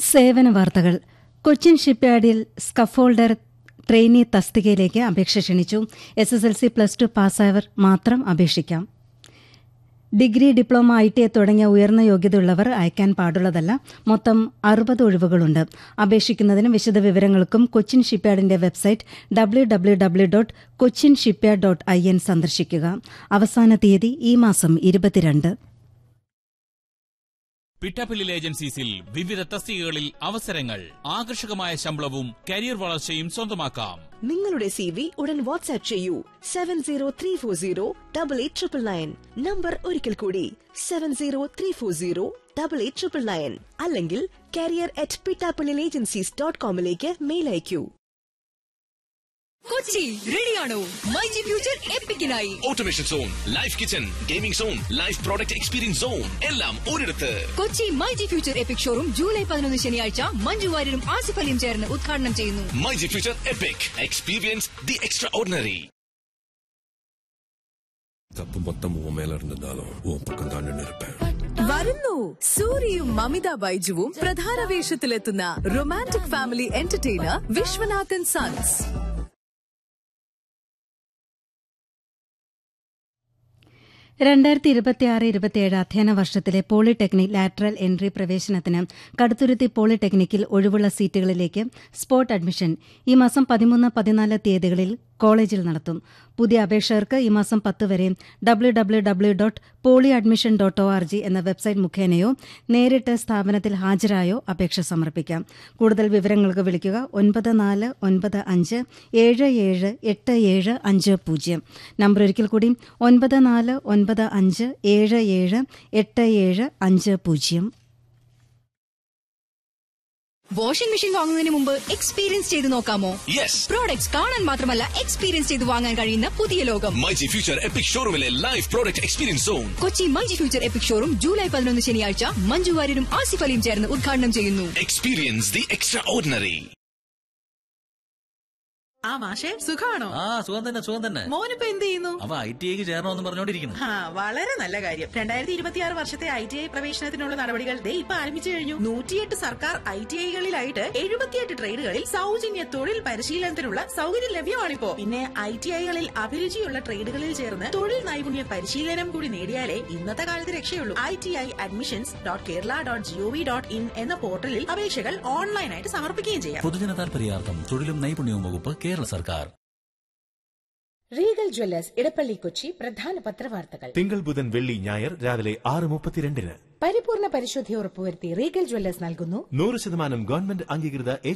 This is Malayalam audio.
സേവന വാർത്തകൾ കൊച്ചിൻ ഷിപ്പ്യാർഡിൽ സ്കഫോൾഡർ ട്രെയിനി തസ്തികയിലേക്ക് അപേക്ഷ ക്ഷണിച്ചു S S L C plus two പാസ്സായവർ മാത്രം അപേക്ഷിക്കാം degree diploma I T I തുടങ്ങിയ ഉയർന്ന യോഗ്യതയുള്ളവർ അയക്കാൻ പാടുള്ളതല്ല മൊത്തം അറുപത് ഒഴിവുകളുണ്ട് അപേക്ഷിക്കുന്നതിനും വിശദവിവരങ്ങൾക്കും കൊച്ചിൻ ഷിപ്പ്യാർഡിന്റെ website W W W dot Cochin shipyard dot I N സന്ദർശിക്കുക അവസാന തീയതി ഈ മാസം ഇരുപത്തിരണ്ട് പിട്ടാപ്പില്ലിൽ ഏജൻസീസിൽ വിവിധ തസ്തികകളിൽ അവസരങ്ങൾ ആകർഷകമായ ശമ്പളവും കരിയർ വളർച്ചയും സ്വന്തമാക്കാം നിങ്ങളുടെ സി വി ഉടൻ വാട്സ്ആപ്പ് ചെയ്യൂ seven zero three four zero double eight triple nine number ഒരിക്കൽ കൂടി seven zero three four zero double eight triple nine അല്ലെങ്കിൽ കാരിയർ അറ്റ് പിട്ടാപ്പിളിൽ ഏജൻസീസ് ഡോട്ട് കോമിലേക്ക് മെയിൽ അയക്കൂ കൊച്ചി റെഡിയാണോ മൈജി ഫ്യൂച്ചർ എപ്പിക്കിനായി automation zone life kitchen gaming zone life product experience zone എല്ലാം ഒരിടത്ത് Kochi myG future epic showroom July പതിനൊന്ന് ശനിയാഴ്ച മഞ്ജു വാര്യരും ആസിഫ് അലിയും ചേർന്ന് ഉദ്ഘാടനം ചെയ്യുന്നു myG future epic experience the extraordinary தப்பு மொத்தம் உன் மேல இருந்திருந்தாலும் உன் பக்கம் தான் நின்று இருப்பேன் വരുന്നു സൂര്യയും മമിത ബൈജുവും പ്രധാന വേഷത്തിലെത്തുന്ന romantic family entertainer Viswanathan sons രണ്ടായിരത്തി ഇരുപത്തിയാറ് ഇരുപത്തിയേഴ് അധ്യയന വർഷത്തിലെ പോളിടെക്നിക് ലാറ്ററൽ എൻട്രി പ്രവേശനത്തിന് കടുത്തുരുത്തി പോളിടെക്നിക്കിൽ ഒഴിവുള്ള സീറ്റുകളിലേക്ക് സ്പോട്ട് അഡ്മിഷൻ ഈ മാസം പതിമൂന്ന് പതിനാല് തീയതികളിൽ കോളേജിൽ നടത്തും പുതിയ അപേക്ഷകർക്ക് ഈ മാസം പത്ത് വരെ W W W dot poly admission dot O R G എന്ന വെബ്സൈറ്റ് മുഖേനയോ നേരിട്ട് സ്ഥാപനത്തിൽ ഹാജരായോ അപേക്ഷ സമർപ്പിക്കാം കൂടുതൽ വിവരങ്ങൾക്ക് വിളിക്കുക ഒൻപത് നാല് ഒൻപത് അഞ്ച് ഏഴ് ഏഴ് എട്ട് ഏഴ് അഞ്ച് പൂജ്യം നമ്പർ ഒരിക്കൽ കൂടി ഒൻപത് നാല് ഒൻപത് അഞ്ച് ഏഴ് ഏഴ് എട്ട് ഏഴ് അഞ്ച് പൂജ്യം വാഷിംഗ് മെഷീൻ വാങ്ങുന്നതിന് മുമ്പ് എക്സ്പീരിയൻസ് ചെയ്ത് നോക്കാമോ യെസ് പ്രോഡക്ട്സ് കാണാൻ മാത്രമല്ല എക്സ്പീരിയൻസ് ചെയ്ത് വാങ്ങാൻ കഴിയുന്ന പുതിയ ലോകം മൈജി ഫ്യൂച്ചർ എപ്പിക് ഷോറൂമിലെ life product experience zone Kochi myG future epic showroom July പതിനൊന്ന് ശനിയാഴ്ച മഞ്ജു വാര്യരും ആസിഫ് അലിയും ചേർന്ന് ഉദ്ഘാടനം ചെയ്യുന്നു എക്സ്പീരിയൻസ് தி എക്സ്ട്രാ ഓർഡിനറി ആ മാഷെ സുഖാണോ ആ സുഖം തന്നെ സുഖം തന്നെ മോനിപ്പോ എന്ത് ചെയ്യുന്നു അവ ഐ ടി ഐക്ക് ചേരണമെന്ന് പറഞ്ഞോണ്ടിരിക്കുന്നു ആ വളരെ നല്ല കാര്യം രണ്ടായിരത്തി ഇരുപത്തിയാറ് വർഷത്തെ ഐ ടി ഐ പ്രവേശനത്തിനുള്ള നടപടികൾ ദേ ഇപ്പൊ ആരംഭിച്ചു കഴിഞ്ഞു നൂറ്റിയെട്ട് സർക്കാർ ഐ ടി ഐകളിലായിട്ട് എഴുപത്തിയെട്ട് ട്രേഡുകളിൽ സൗജന്യ തൊഴിൽ പരിശീലനത്തിനുള്ള സൗകര്യം ലഭ്യമാണിപ്പോ പിന്നെ ഐ ടി ഐകളിൽ അഭിരുചിയുള്ള ട്രേഡുകളിൽ ചേർന്ന് തൊഴിൽ നൈപുണ്യ പരിശീലനം കൂടി നേടിയാലേ ഇന്നത്തെ കാലത്ത് രക്ഷയുള്ളൂ I T I admissions dot Kerala dot gov dot in എന്ന പോർട്ടലിൽ അപേക്ഷകൾ ഓൺലൈനായിട്ട് സമർപ്പിക്കുകയും ചെയ്യാം പൊതുജന താൽപര്യാർത്ഥം തൊഴിലും നൈപുണ്യവും വകുപ്പ് കേരള സർക്കാർ റീഗൽ ജ്വല്ലേഴ്സ് ഇടപ്പള്ളി കൊച്ചി പ്രധാന പത്രവാർത്തകൾ തിങ്കൾ ബുധൻ വെള്ളി ഞായർ രാവിലെ ആറ് മുപ്പത്തിരണ്ടിന് പരിപൂർണ പരിശുദ്ധി ഉറപ്പുവരുത്തി റീഗൽ ജ്വല്ലേഴ്സ് നൽകുന്നു നൂറ് ശതമാനം ഗവൺമെന്റ് അംഗീകൃത